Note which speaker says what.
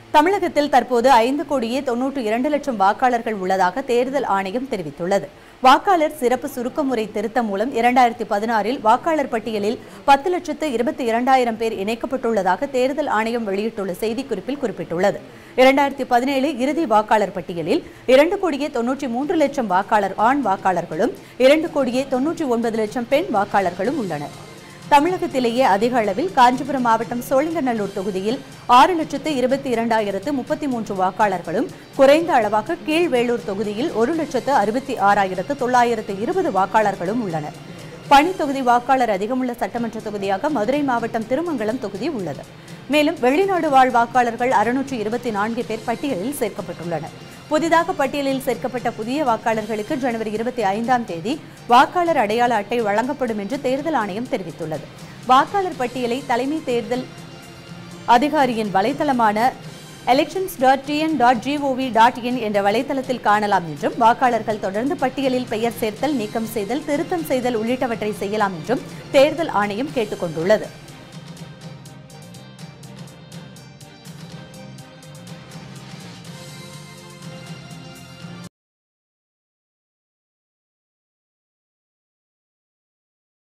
Speaker 1: தமிழகத்தில் தற்போது ஐந்து கோடியே தொன்னூற்று இரண்டு லட்சம் வாக்காளர்கள் உள்ளதாக தேர்தல் ஆணையம் தெரிவித்துள்ளது வாக்காளர் சிறப்பு சுருக்கமுறை திருத்தம் மூலம் இரண்டாயிரத்தி பதினாறில் வாக்காளர் பட்டியலில் பத்து லட்சத்து இருபத்தி இரண்டாயிரம் பேர் இணைக்கப்பட்டுள்ளதாக தேர்தல் ஆணையம் வெளியிட்டுள்ள செய்திக்குறிப்பில் குறிப்பிட்டுள்ளது இரண்டாயிரத்தி பதினேழு இறுதி வாக்காளர் பட்டியலில் இரண்டு கோடியே தொன்னூற்றி மூன்று லட்சம் வாக்காளர் ஆண் வாக்காளர்களும் இரண்டு கோடியே தொன்னூற்றி ஒன்பது லட்சம் பெண் வாக்காளர்களும் உள்ளனர் தமிழகத்திலேயே அதிக அளவில் காஞ்சிபுரம் மாவட்டம் சோழிங்கநல்லூர் தொகுதியில் ஆறு லட்சத்து இருபத்தி இரண்டாயிரத்து முப்பத்தி மூன்று வாக்காளர்களும் குறைந்த அளவாக கீழ்வேளூர் தொகுதியில் ஒரு லட்சத்து அறுபத்தி ஆறாயிரத்து தொள்ளாயிரத்து இருபது வாக்காளர்களும் உள்ளனர் பணி தொகுதி வாக்காளர் அதிகமுள்ள சட்டமன்ற தொகுதியாக மதுரை மாவட்டம் திருமங்கலம் தொகுதி உள்ளது மேலும் வெளிநாடு வாழ் வாக்காளர்கள் அறுநூற்று இருபத்தி நான்கு பேர் பட்டியலில் சேர்க்கப்பட்டுள்ளனர் புதிதாக பட்டியலில் சேர்க்கப்பட்ட புதிய வாக்காளர்களுக்கு ஜனவரி இருபத்தி ஐந்தாம் தேதி வாக்காளர் அடையாள அட்டை வழங்கப்படும் என்று தேர்தல் ஆணையம் தெரிவித்துள்ளது வாக்காளர் பட்டியலை தலைமை தேர்தல் அதிகாரியின் வலைத்தளமான elections dot tn dot gov dot in என்ற வலைத்தளத்தில் காணலாம் என்றும் வாக்காளர்கள் தொடர்ந்து பட்டியலில் பெயர் சேர்த்தல் நீக்கம் செய்தல் திருத்தம் செய்தல் உள்ளிட்டவற்றை செய்யலாம் என்றும் தேர்தல் ஆணையம் கேட்டுக் கொண்டுள்ளது